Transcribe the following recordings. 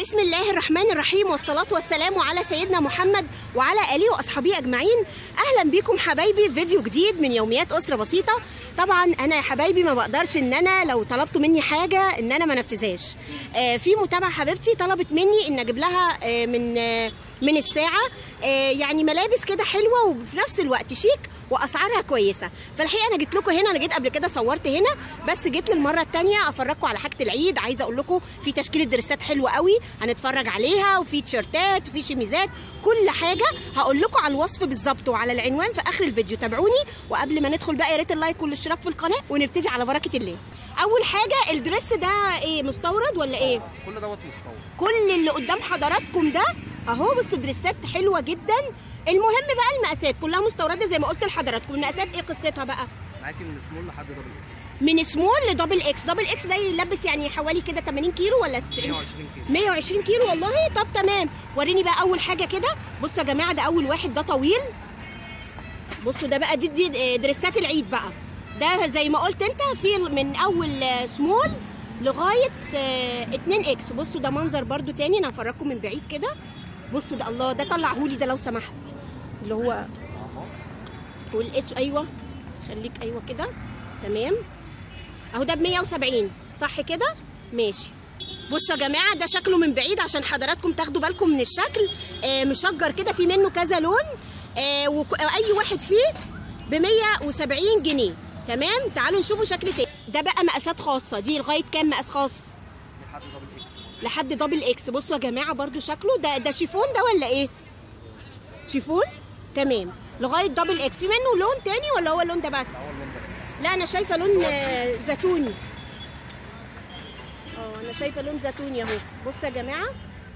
بسم الله الرحمن الرحيم والصلاة والسلام على سيدنا محمد وعلى آله وأصحابه أجمعين أهلا بكم حبايبي في فيديو جديد من يوميات أسرة بسيطة طبعا أنا يا حبايبي ما بقدرش إن أنا لو طلبتوا مني حاجة إن أنا ما نفذهاش آه في متابعة حبيبتي طلبت مني إن أجيب لها آه من آه من الساعة آه يعني ملابس كده حلوة وفي نفس الوقت شيك واسعارها كويسه فالحقيقه انا جيت لكم هنا انا جيت قبل كده صورت هنا بس جيت للمره الثانيه افرجكم على حاجه العيد عايزه اقول لكم في تشكيله دريسات حلوه قوي هنتفرج عليها وفي تيشرتات وفي شميزات كل حاجه هقول لكم على الوصف بالظبط وعلى العنوان في اخر الفيديو تابعوني وقبل ما ندخل بقى يا ريت اللايك والاشتراك في القناه ونبتدي على بركه الله اول حاجه الدريس ده ايه مستورد ولا ايه كل دوت مستورد كل اللي قدام حضراتكم ده اهو بص دريسات حلوه جدا المهم بقى المقاسات كلها مستورده زي ما قلت لحضراتكم المقاسات ايه قصتها بقى معاكي من سمول لحد دبل اكس من سمول لدبل اكس دبل اكس ده يلبس يعني حوالي كده 80 كيلو ولا 90 120 كيلو 120 كيلو والله طب تمام وريني بقى اول حاجه كده بصوا يا جماعه ده اول واحد ده طويل بصوا ده بقى دي, دي دريسات العيد بقى ده زي ما قلت انت في من اول سمول لغايه 2 اكس بصوا ده منظر برده تاني انا هفرجكم من بعيد كده بصوا ده الله ده طلعهولي ده لو سمحت اللي هو اهو والاسم ايوه خليك ايوه كده تمام اهو ده ب 170 صح كده ماشي بصوا يا جماعه ده شكله من بعيد عشان حضراتكم تاخدوا بالكم من الشكل آه مشجر كده في منه كذا لون آه واي واحد فيه ب 170 جنيه تمام تعالوا نشوفوا شكل تاني ده بقى مقاسات خاصه دي لغايه كام مقاس خاص لحد دبل اكس لحد دبل اكس بصوا يا جماعه برده شكله ده ده شيفون ده ولا ايه شيفون تمام لغايه دبل اكس في منه لون تاني ولا هو اللون ده بس ده هو اللون ده بس لا انا شايفه لون آه، زيتوني اه انا شايفه لون زيتوني اهو بصوا يا جماعه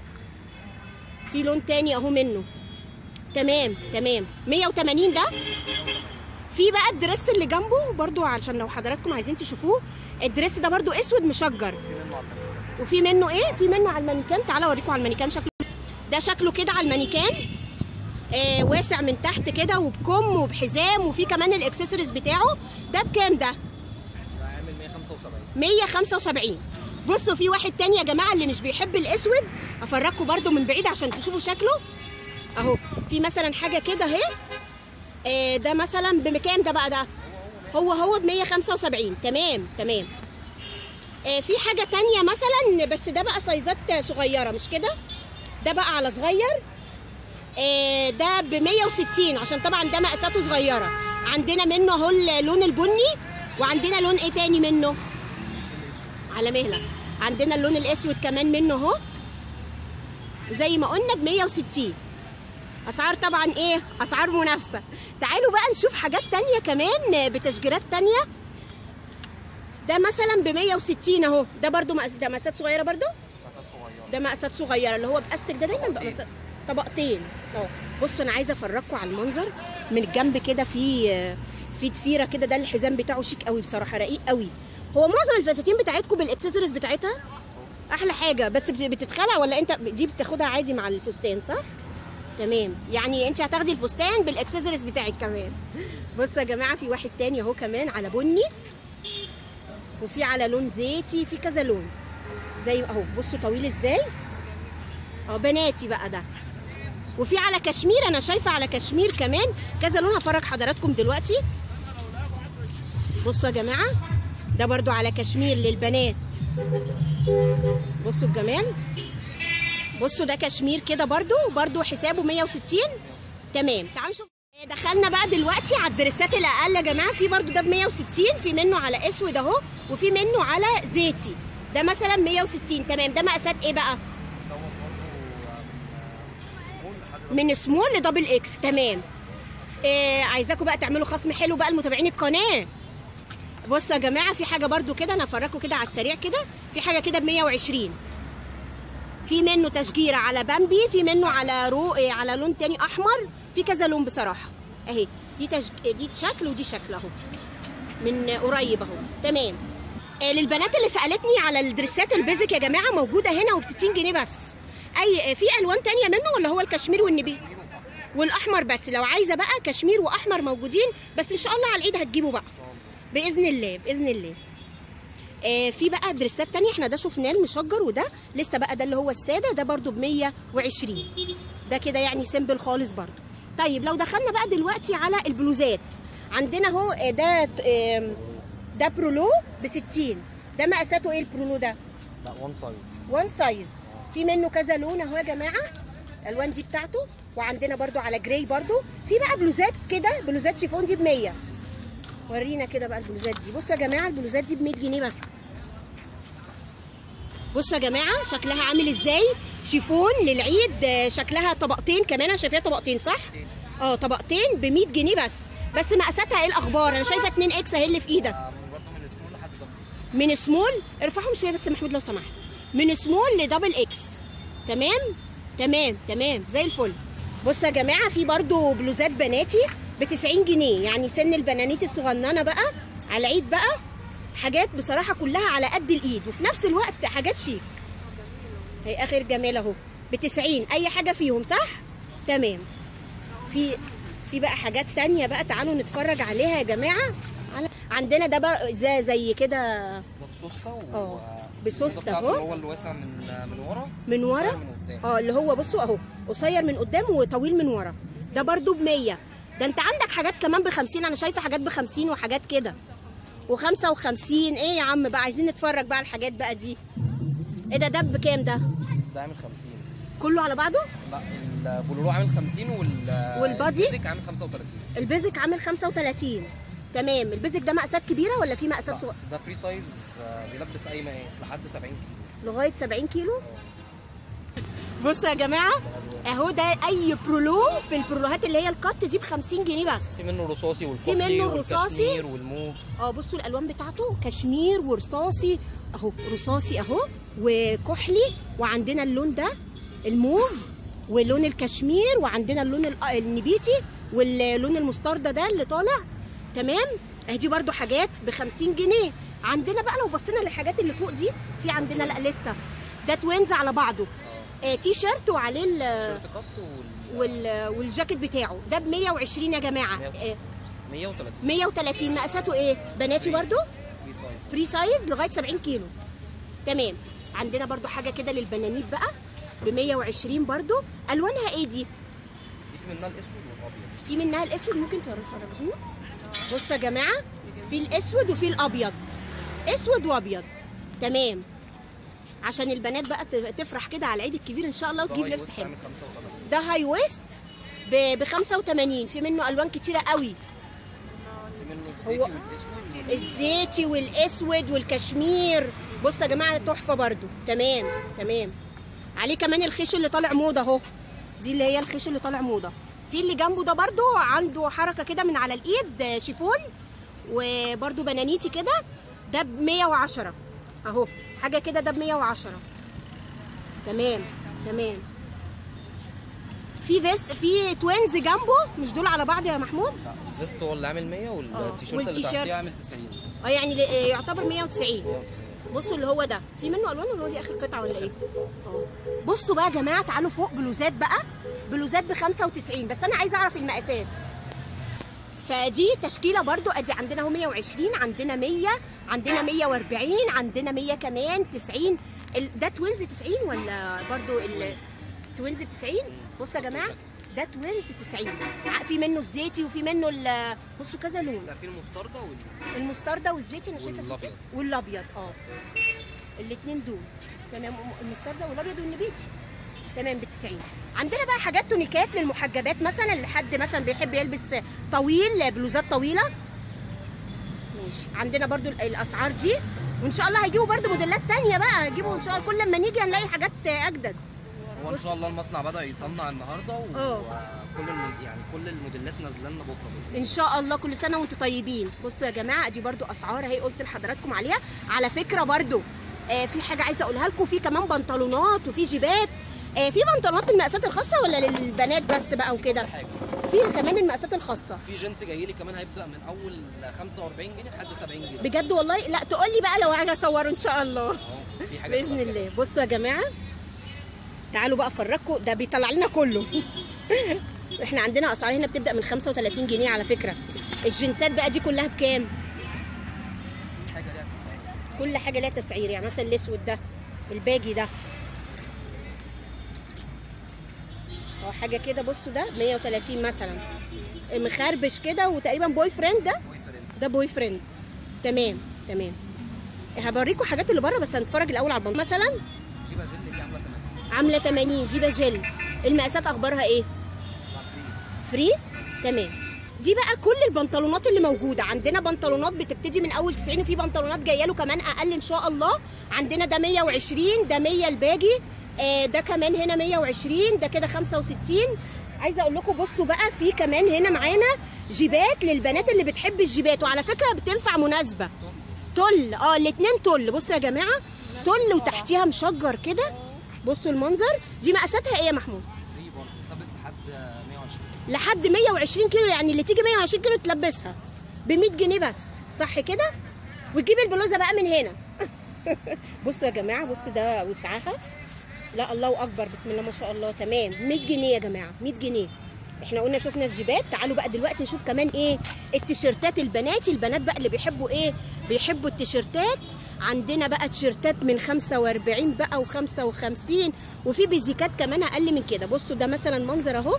في لون تاني اهو منه تمام تمام 180 ده في بقى الدريس اللي جنبه برضو عشان لو حضراتكم عايزين تشوفوه الدريس ده برضو اسود مشجر في منه على التاني. وفي منه ايه في منه على المانيكان تعالى اوريكم على المانيكان شكله ده شكله كده على المانيكان آه واسع من تحت كده وبكم وبحزام وفي كمان الاكسسوارز بتاعه ده بكام ده ده عامل 175 175 بصوا في واحد تاني يا جماعه اللي مش بيحب الاسود افرجكم برده من بعيد عشان تشوفوا شكله اهو في مثلا حاجه كده اهي آه ده مثلا بكام ده بقى ده هو هو ب 175 تمام تمام آه في حاجه تانية مثلا بس ده بقى سايزات صغيره مش كده ده بقى على صغير آه ده ب 160 عشان طبعا ده مقاساته صغيره عندنا منه اهو اللون البني وعندنا لون ايه تاني منه على مهلك عندنا اللون الاسود كمان منه اهو زي ما قلنا ب 160 اسعار طبعا ايه اسعار منافسه تعالوا بقى نشوف حاجات تانية كمان بتشجيرات تانية ده مثلا ب 160 اهو ده برضو مقاس ده مقاسات صغيره برضو مسات صغيره ده مقاسات صغيره اللي هو باستك ده دايما بقى مقاسات طبقتين اه بصوا انا عايزه افرجكم على المنظر من الجنب كده في في تفيره كده ده الحزام بتاعه شيك قوي بصراحه رقيق قوي هو معظم الفساتين بتاعتكم بالاكسسوارز بتاعتها احلى حاجه بس بت- بتتخلع ولا انت دي بتاخدها عادي مع الفستان صح تمام يعني انت هتاخدي الفستان بالاكسسوارز بتاعك كمان بصوا يا جماعه في واحد تاني اهو كمان على بني وفي على لون زيتي في كذا لون زي اهو بصوا طويل ازاي اه بناتي بقى ده وفي على كشمير انا شايفه على كشمير كمان كذا لون هفرج حضراتكم دلوقتي بصوا يا جماعه ده برضو على كشمير للبنات بصوا الجمال بصوا ده كشمير كده برضو برضو حسابه 160 تمام تعالوا نشوف دخلنا بقى دلوقتي على الدريسات الاقل يا جماعه في برضو ده ب 160 في منه على اسود اهو وفي منه على زيتي ده مثلا 160 تمام ده مقاسات ايه بقى دوت برضه من سمول لحد دبل من سمول لدبل اكس تمام إيه عايزاكم بقى تعملوا خصم حلو بقى لمتابعين القناه بصوا يا جماعه في حاجه برضو كده انا هفرجكم كده على السريع كده في حاجه كده ب 120 في منه تشجيره على بامبي في منه على رو إيه على لون تاني احمر في كذا لون بصراحه اهي دي تشج... دي شكل ودي شكل اهو من قريب اهو تمام آه للبنات اللي سالتني على الدريسات البيزك يا جماعه موجوده هنا وب 60 جنيه بس اي في الوان تانية منه ولا هو الكشمير والنبي والاحمر بس لو عايزه بقى كشمير واحمر موجودين بس ان شاء الله على العيد هتجيبوا بقى ان شاء الله باذن الله باذن الله آه في بقى دريسات تانية احنا ده شفناه المشجر وده لسه بقى ده اللي هو الساده ده برضو ب 120 ده كده يعني سيمبل خالص برضو طيب لو دخلنا بقى دلوقتي على البلوزات عندنا اهو آه، ده آم، ده برولو ب 60 ده مقاساته ايه البرولو ده لا وان سايز وان سايز في منه كذا لون اهو يا جماعه الالوان دي بتاعته وعندنا برضو على جراي برضو في بقى بلوزات كده بلوزات شيفون دي ب 100 ورينا كده بقى البلوزات دي بصوا يا جماعه البلوزات دي ب 100 جنيه بس بصوا يا جماعه شكلها عامل ازاي شيفون للعيد آه، شكلها طبقتين كمان انا شايفاها طبقتين صح اه طبقتين ب 100 جنيه بس بس مقاساتها ايه الاخبار انا شايفه 2 اكس اهي اللي في ايدك آه، من برضه من سمول لحد دبل اكس من سمول ارفعهم شويه بس محمود لو سمحت من سمول لدبل اكس تمام تمام تمام زي الفل بصوا يا جماعه في برضو بلوزات بناتي ب 90 جنيه يعني سن البنانيت الصغننه بقى على العيد بقى حاجات بصراحه كلها على قد الايد وفي نفس الوقت حاجات شيك هي اخر جمال اهو ب 90 اي حاجه فيهم صح تمام في في بقى حاجات تانية بقى تعالوا نتفرج عليها يا جماعه على- عندنا ده بقى زي, زي كده ده بسوسته و اه، بسوسته بتاعته اهو. اللي هو اللي واسع من من ورا من ورا وقصير من قدام اه اللي هو بصوا اهو قصير من قدام وطويل من ورا ده برضو ب 100 ده انت عندك حاجات كمان ب 50 انا شايفه حاجات ب 50 وحاجات كده و55 ايه يا عم بقى عايزين نتفرج بقى على الحاجات بقى دي ايه ده ده بكام ده ده عامل 50 كله على بعضه لا البولورو عامل 50 وال والبادي؟ البيزك عامل 35 البيزك عامل 35 تمام البيزك ده مقاسات كبيره ولا في مقاسات لا، صغيره ده فري سايز آه، بيلبس اي مقاس لحد 70 كيلو لغايه 70 كيلو بصوا يا جماعه اهو ده اي برولو في البرولوهات اللي هي القط دي ب 50 جنيه بس في منه رصاصي والكحلي منه الرصاصي. والكشمير والموف اه بصوا الالوان بتاعته كشمير ورصاصي اهو رصاصي اهو وكحلي وعندنا اللون ده الموف ولون الكشمير وعندنا اللون ال- النبيتي واللون المستردة ده اللي طالع تمام اهي دي برده حاجات ب 50 جنيه عندنا بقى لو بصينا للحاجات اللي فوق دي في عندنا لا لسه ده توينز على بعضه اه آه تي شيرت وعليه ال- شيرت كات وال وال والجاكيت بتاعه ده ب 120 يا جماعه آه 130 130 مقاساته ايه بناتي برده فري سايز فري سايز لغايه 70 كيلو تمام عندنا برضو حاجه كده للبنانيت بقى ب 120 برضو الوانها ايه دي دي في منها الاسود والابيض في منها الاسود ممكن تعرفها لنا بصوا يا جماعه في الاسود وفي الابيض اسود وابيض تمام عشان البنات بقى ت- تفرح كده على العيد الكبير ان شاء الله ده وتجيب هاي لبس ويست حلو عامل 35 ده هاي ويست ب 85 في منه الوان كتيره قوي في منه هو- الزيتي والاسود وال- الزيتي والاسود والكشمير بصوا يا جماعه تحفه برضو تمام تمام عليه كمان الخيش اللي طالع موضه اهو دي اللي هي الخيش اللي طالع موضه في اللي جنبه ده برضو عنده حركه كده من على الايد آه، شيفون وبرضو بنانيتي كده ده ب 110 اهو حاجه كده ده ب 110 تمام تمام في فيست في توينز جنبه مش دول على بعض يا محمود لا الفيست هو اللي عامل 100 والتيشيرت اللي والتيشيرت. تحتيه عامل 90 اه يعني ل- آه، يعتبر 190 190 بصوا اللي هو ده في منه الوان ولا هو دي اخر قطعه ولا ايه اه بصوا بقى يا جماعه تعالوا فوق بلوزات بقى بلوزات ب 95 بس انا عايزه اعرف المقاسات فدي تشكيله برضو ادي عندنا اهو 120 عندنا 100 عندنا 140 عندنا 100 كمان 90 ال- ده توينز 90 ولا برضو ال- توينز 90 بصوا يا جماعه ده توينز 90 ع- في منه الزيتي وفي منه ال- بصوا كذا لون لا في المستردة وال المستردة والزيتي انا شايفه والأبيض. الزيتي والابيض اه الاثنين دول تمام المستردة والابيض والنبيتي تمام ب 90 عندنا بقى حاجات تونيكات للمحجبات مثلا اللي حد مثلا بيحب يلبس طويل بلوزات طويله ماشي عندنا برضو ال- الاسعار دي وان شاء الله هيجيبوا برضو موديلات تانية بقى هيجيبوا ان شاء الله كل لما نيجي هنلاقي حاجات اجدد هو ان بص. شاء الله المصنع بدأ يصنع النهارده اه. وكل الم... يعني كل الموديلات نازله لنا بكره باذن ان شاء الله كل سنه وانتم طيبين بصوا يا جماعه دي برضو اسعار اهي قلت لحضراتكم عليها على فكره برضو آه في حاجه عايزه اقولها لكم في كمان بنطلونات وفي جيبات آه في بنطلونات المقاسات الخاصه ولا للبنات بس بقى وكده كل حاجه في كمان المقاسات الخاصه في جنس جاي لي كمان هيبدا من اول 45 جنيه لحد 70 جنيه بجد والله لا تقول لي بقى لو عايزه اصوره ان شاء الله اهو في حاجات باذن بقى كده. الله بصوا يا جماعه تعالوا بقى افرجكم ده بيطلع لنا كله احنا عندنا اسعار هنا بتبدا من 35 جنيه على فكره الجنسات بقى دي كلها بكام حاجه ليها كل حاجه ليها تسعير يعني مثلا الاسود ده الباجي ده اه حاجه كده بصوا ده 130 مثلا مخربش كده وتقريبا بوي فريند ده بوي فريند ده بوي فريند تمام تمام هبوريكم حاجات اللي بره بس هنتفرج الاول على البنطلون مثلا جيبه جل دي عامله 80 عامله 80 جيبه جل المقاسات اخبارها ايه طبعا فري فري تمام دي بقى كل البنطلونات اللي موجوده عندنا بنطلونات بتبتدي من اول 90 وفي بنطلونات جايه له كمان اقل ان شاء الله عندنا ده 120 ده 100 الباجي آه ده كمان هنا 120 ده كده 65 عايزه اقول لكم بصوا بقى في كمان هنا معانا جيبات للبنات اللي بتحب الجيبات وعلى فكره بتنفع مناسبه تل اه الاثنين تل بصوا يا جماعه تل وتحتيها مشجر كده بصوا المنظر دي مقاساتها ايه يا محمود فري برضه تلبس لحد 120 لحد 120 كيلو يعني اللي تيجي 120 كيلو تلبسها ب 100 جنيه بس صح كده وتجيب البلوزه بقى من هنا بصوا يا جماعه بصوا ده وسعها لا الله اكبر بسم الله ما شاء الله تمام 100 جنيه يا جماعه 100 جنيه احنا قلنا شفنا الجيبات تعالوا بقى دلوقتي نشوف كمان ايه التيشيرتات البناتي البنات بقى اللي بيحبوا ايه بيحبوا التيشيرتات عندنا بقى تيشيرتات من 45 بقى و55 وفي بيزيكات كمان اقل من كده بصوا ده مثلا منظر اهو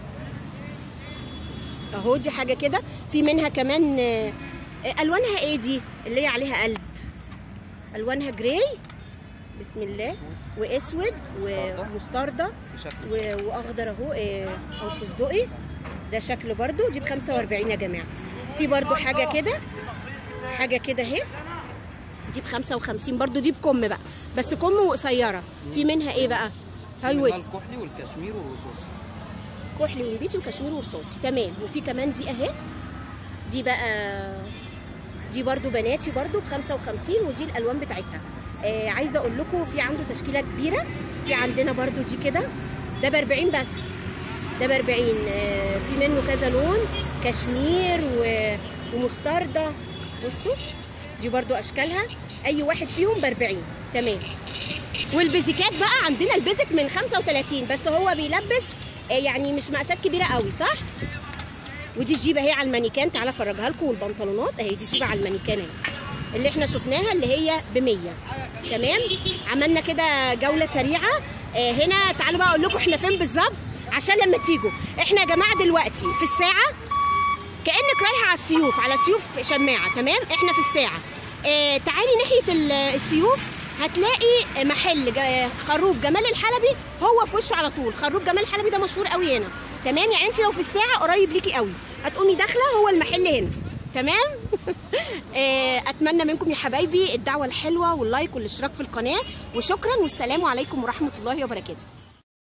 اهو دي حاجه كده في منها كمان آه، آه، الوانها ايه دي اللي هي عليها قلب الوانها جراي بسم الله واسود ومستردة بشكل و- واخضر اهو آه، او فستقي ده شكل برضو دي ب 45 يا جماعه في برضو حاجه كده حاجه كده اهي دي ب 55 برضو دي بكم بقى بس كم وقصيره في منها ايه بقى هاي منها ويست الكحلي والكشمير والرصاصي كحلي ونبيتي وكشمير ورصاصي تمام وفي كمان دي اهي دي بقى دي برضو بناتي برضو ب 55 ودي الالوان بتاعتها آه عايزه اقول لكم في عنده تشكيله كبيره في عندنا برضو دي كده ده ب 40 بس ده ب 40 آه في منه كذا لون كشمير و... ومستردة بصوا دي برضو اشكالها اي واحد فيهم ب 40 تمام والبيزيكات بقى عندنا البيزك من 35 بس هو بيلبس آه، يعني مش مقاسات كبيره قوي صح ودي الجيبه اهي على المانيكان تعالى افرجها لكم والبنطلونات اهي دي جيبه على المانيكان اهي اللي احنا شفناها اللي هي ب 100 تمام عملنا كده جوله سريعه آه، هنا تعالوا بقى اقول لكم احنا فين بالظبط عشان لما تيجوا احنا يا جماعه دلوقتي في الساعه كانك رايحه على السيوف على سيوف شماعه تمام احنا في الساعه اه تعالي ناحيه ال- السيوف هتلاقي محل جا- خروب جمال الحلبي هو في وشه على طول خروب جمال الحلبي ده مشهور قوي هنا تمام يعني انت لو في الساعه قريب ليكي قوي هتقومي داخله هو المحل هنا تمام آه، اتمنى منكم يا حبايبي الدعوه الحلوه واللايك والاشتراك في القناه وشكرا والسلام عليكم ورحمه الله وبركاته